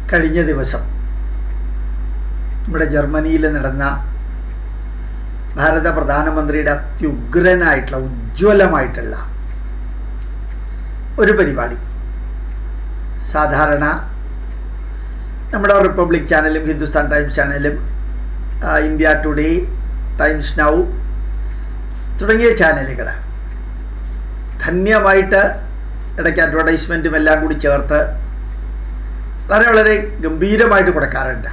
കഴിഞ്ഞ ദിവസം നമ്മുടെ ജർമ്മനിയിൽ നടന്ന ഭാരത പ്രധാനമന്ത്രിയുടെ അത്യുഗ്രനായിട്ടുള്ള ഉജ്ജ്വലമായിട്ടുള്ള ഒരു പരിപാടി സാധാരണ നമ്മുടെ റിപ്പബ്ലിക് ചാനലും ഹിന്ദുസ്ഥാൻ ടൈംസ് ചാനലും ആ, ഇന്ത്യ ടുഡേ ടൈംസ് നൗ തുടങ്ങിയ ചാനലുകൾ ധന്യമായിട്ട് ഇടയ്ക്ക് അഡ്വർടൈസ്മെൻറ്റും എല്ലാം കൂടി ചേർത്ത് വളരെ വളരെ ഗംഭീരമായിട്ട് കൊടുക്കാറുണ്ട്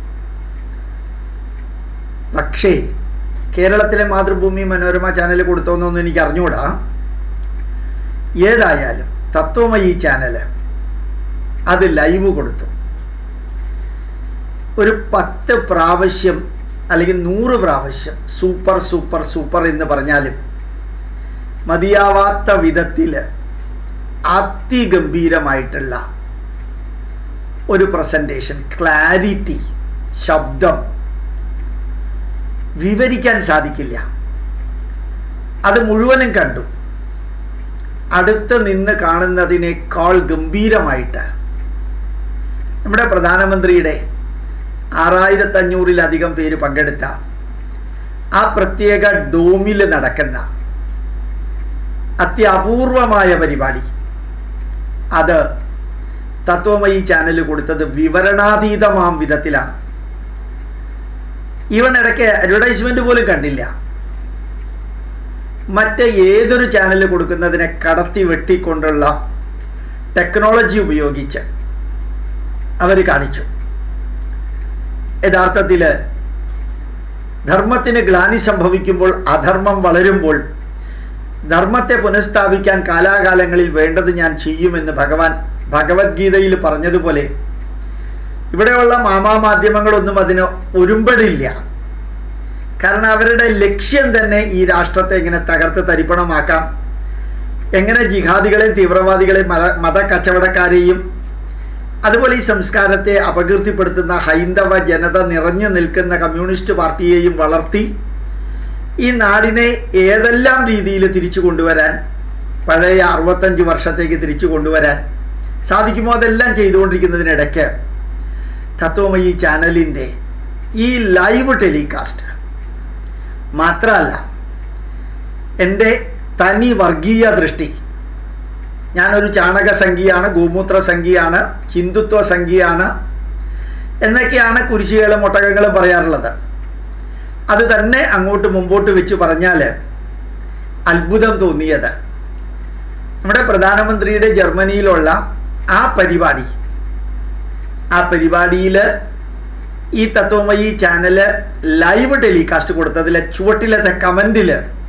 പക്ഷേ കേരളത്തിലെ മാതൃഭൂമി മനോരമ ചാനൽ കൊടുത്തോന്നൊന്നും എനിക്ക് അറിഞ്ഞുകൂടാ ഏതായാലും തത്വമയി ചാനൽ അത് ലൈവ് കൊടുത്തു ഒരു പത്ത് പ്രാവശ്യം അല്ലെങ്കിൽ നൂറ് പ്രാവശ്യം സൂപ്പർ സൂപ്പർ സൂപ്പർ എന്ന് പറഞ്ഞാലും മതിയാവാത്ത വിധത്തിൽ അതിഗംഭീരമായിട്ടുള്ള ഒരു പ്രസൻറ്റേഷൻ ക്ലാരിറ്റി ശബ്ദം വിവരിക്കാൻ സാധിക്കില്ല അത് മുഴുവനും കണ്ടു അടുത്ത് നിന്ന് കാണുന്നതിനേക്കാൾ ഗംഭീരമായിട്ട് നമ്മുടെ പ്രധാനമന്ത്രിയുടെ ആറായിരത്തഞ്ഞൂറിലധികം പേര് പങ്കെടുത്ത ആ പ്രത്യേക ഡോമിൽ നടക്കുന്ന അത്യപൂർവമായ പരിപാടി അത് തത്വമയി ചാനൽ കൊടുത്തത് വിവരണാതീതമാം വിധത്തിലാണ് ഈവൻ ഇടയ്ക്ക് അഡ്വർടൈസ്മെന്റ് പോലും കണ്ടില്ല മറ്റ് ഏതൊരു ചാനൽ കൊടുക്കുന്നതിനെ കടത്തി വെട്ടിക്കൊണ്ടുള്ള ടെക്നോളജി ഉപയോഗിച്ച് അവർ കാണിച്ചു യഥാർത്ഥത്തിൽ ധർമ്മത്തിന് ഗ്ലാനി സംഭവിക്കുമ്പോൾ അധർമ്മം വളരുമ്പോൾ ധർമ്മത്തെ പുനഃസ്ഥാപിക്കാൻ കാലാകാലങ്ങളിൽ വേണ്ടത് ഞാൻ ചെയ്യുമെന്ന് ഭഗവാൻ ഭഗവത്ഗീതയിൽ പറഞ്ഞതുപോലെ ഇവിടെയുള്ള മാമാ മാധ്യമങ്ങളൊന്നും അതിന് ഒരുമ്പടില്ല കാരണം അവരുടെ ലക്ഷ്യം തന്നെ ഈ രാഷ്ട്രത്തെ എങ്ങനെ തകർത്ത് തരിപ്പണമാക്കാം എങ്ങനെ ജിഹാദികളെയും തീവ്രവാദികളെയും മത മത കച്ചവടക്കാരെയും അതുപോലെ ഈ സംസ്കാരത്തെ അപകീർത്തിപ്പെടുത്തുന്ന ഹൈന്ദവ ജനത നിറഞ്ഞു നിൽക്കുന്ന കമ്മ്യൂണിസ്റ്റ് പാർട്ടിയെയും വളർത്തി ഈ നാടിനെ ഏതെല്ലാം രീതിയിൽ തിരിച്ചു കൊണ്ടുവരാൻ പഴയ അറുപത്തഞ്ച് വർഷത്തേക്ക് തിരിച്ചു കൊണ്ടുവരാൻ സാധിക്കുമോ അതെല്ലാം ചെയ്തുകൊണ്ടിരിക്കുന്നതിനിടയ്ക്ക് തത്വമയി ചാനലിൻ്റെ ഈ ലൈവ് ടെലികാസ്റ്റ് മാത്രമല്ല എൻ്റെ തനി വർഗീയ ദൃഷ്ടി ഞാനൊരു ചാണക സംഖ്യയാണ് ഗോമൂത്ര സംഖ്യയാണ് ഹിന്ദുത്വ സംഖ്യയാണ് എന്നൊക്കെയാണ് കുരിശികളും ഒട്ടകങ്ങളും പറയാറുള്ളത് അത് തന്നെ അങ്ങോട്ട് മുമ്പോട്ട് വെച്ച് പറഞ്ഞാൽ അത്ഭുതം തോന്നിയത് നമ്മുടെ പ്രധാനമന്ത്രിയുടെ ജർമ്മനിയിലുള്ള ആ പരിപാടി ആ പരിപാടിയിൽ ഈ തത്വമയി ചാനല് ലൈവ് ടെലികാസ്റ്റ് കൊടുത്തതിലെ ചുവട്ടിലത്തെ കമൻറ്റിൽ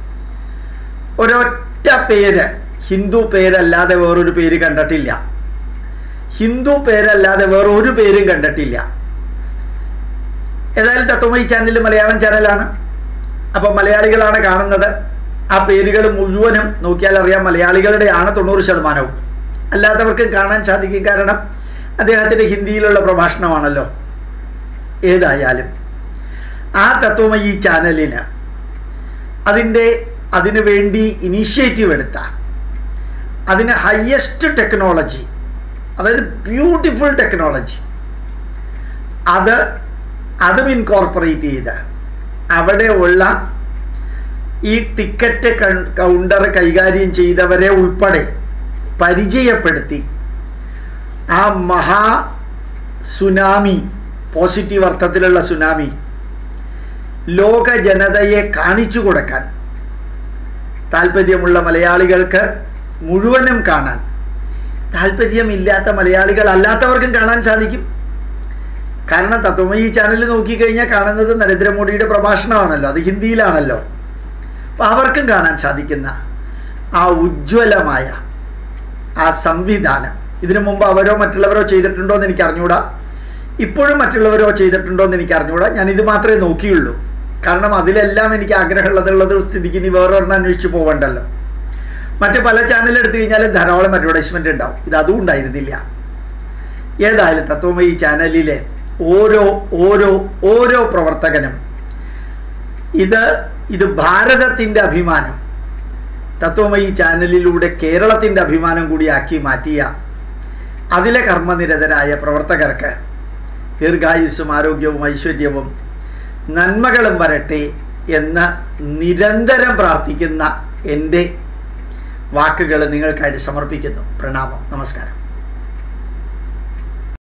ഒരൊറ്റ പേര് ഹിന്ദു പേരല്ലാതെ വേറൊരു പേര് കണ്ടിട്ടില്ല ഹിന്ദു പേരല്ലാതെ വേറെ ഒരു പേരും കണ്ടിട്ടില്ല ഏതായാലും തത്വമയി ചാനൽ മലയാളം ചാനലാണ് അപ്പം മലയാളികളാണ് കാണുന്നത് ആ പേരുകൾ മുഴുവനും നോക്കിയാൽ അറിയാം മലയാളികളുടെയാണ് തൊണ്ണൂറ് ശതമാനവും അല്ലാത്തവർക്കും കാണാൻ സാധിക്കും കാരണം അദ്ദേഹത്തിൻ്റെ ഹിന്ദിയിലുള്ള പ്രഭാഷണമാണല്ലോ ഏതായാലും ആ തത്വമയി ചാനലിന് അതിൻ്റെ അതിനു വേണ്ടി ഇനീഷ്യേറ്റീവ് എടുത്ത അതിന് ഹയസ്റ്റ് ടെക്നോളജി അതായത് ബ്യൂട്ടിഫുൾ ടെക്നോളജി അത് അതും ഇൻകോർപ്പറേറ്റ് ചെയ്ത് അവിടെ ഉള്ള ഈ ടിക്കറ്റ് കൗണ്ടർ കൈകാര്യം ചെയ്തവരെ ഉൾപ്പെടെ പരിചയപ്പെടുത്തി ആ മഹാ സുനാമി പോസിറ്റീവ് അർത്ഥത്തിലുള്ള സുനാമി ലോക ജനതയെ കാണിച്ചു കൊടുക്കാൻ താല്പര്യമുള്ള മലയാളികൾക്ക് മുഴുവനും കാണാൻ താല്പര്യമില്ലാത്ത മലയാളികൾ അല്ലാത്തവർക്കും കാണാൻ സാധിക്കും കാരണം തത്വമയി ചാനൽ നോക്കിക്കഴിഞ്ഞാൽ കാണുന്നത് നരേന്ദ്രമോദിയുടെ പ്രഭാഷണമാണല്ലോ അത് ഹിന്ദിയിലാണല്ലോ അപ്പം അവർക്കും കാണാൻ സാധിക്കുന്ന ആ ഉജ്ജ്വലമായ ആ സംവിധാനം ഇതിനു മുമ്പ് അവരോ മറ്റുള്ളവരോ ചെയ്തിട്ടുണ്ടോ എന്ന് എനിക്ക് അറിഞ്ഞൂടാ ഇപ്പോഴും മറ്റുള്ളവരോ ചെയ്തിട്ടുണ്ടോ എന്ന് എനിക്ക് അറിഞ്ഞൂടാ ഞാൻ ഇത് മാത്രമേ നോക്കിയുള്ളൂ കാരണം അതിലെല്ലാം എനിക്ക് ആഗ്രഹമുള്ളതുള്ളത് സ്ഥിതിക്ക് ഇനി വേറൊരെണ്ണം അന്വേഷിച്ച് പോകണ്ടല്ലോ മറ്റ് പല ചാനൽ എടുത്തു കഴിഞ്ഞാൽ ധാരാളം അഡ്വർടൈസ്മെൻ്റ് ഉണ്ടാവും ഇത് അതും ഉണ്ടായിരുന്നില്ല ഏതായാലും തത്വമയി ചാനലിലെ ഓരോ ഓരോ ഓരോ പ്രവർത്തകനും ഇത് ഇത് ഭാരതത്തിൻ്റെ അഭിമാനം തത്വമയി ചാനലിലൂടെ കേരളത്തിൻ്റെ അഭിമാനം കൂടി ആക്കി മാറ്റിയ അതിലെ കർമ്മനിരതരായ പ്രവർത്തകർക്ക് ദീർഘായുസ്സും ആരോഗ്യവും ഐശ്വര്യവും നന്മകളും വരട്ടെ എന്ന് നിരന്തരം പ്രാർത്ഥിക്കുന്ന എൻ്റെ വാക്കുകൾ നിങ്ങൾക്കായിട്ട് സമർപ്പിക്കുന്നു പ്രണാമം നമസ്കാരം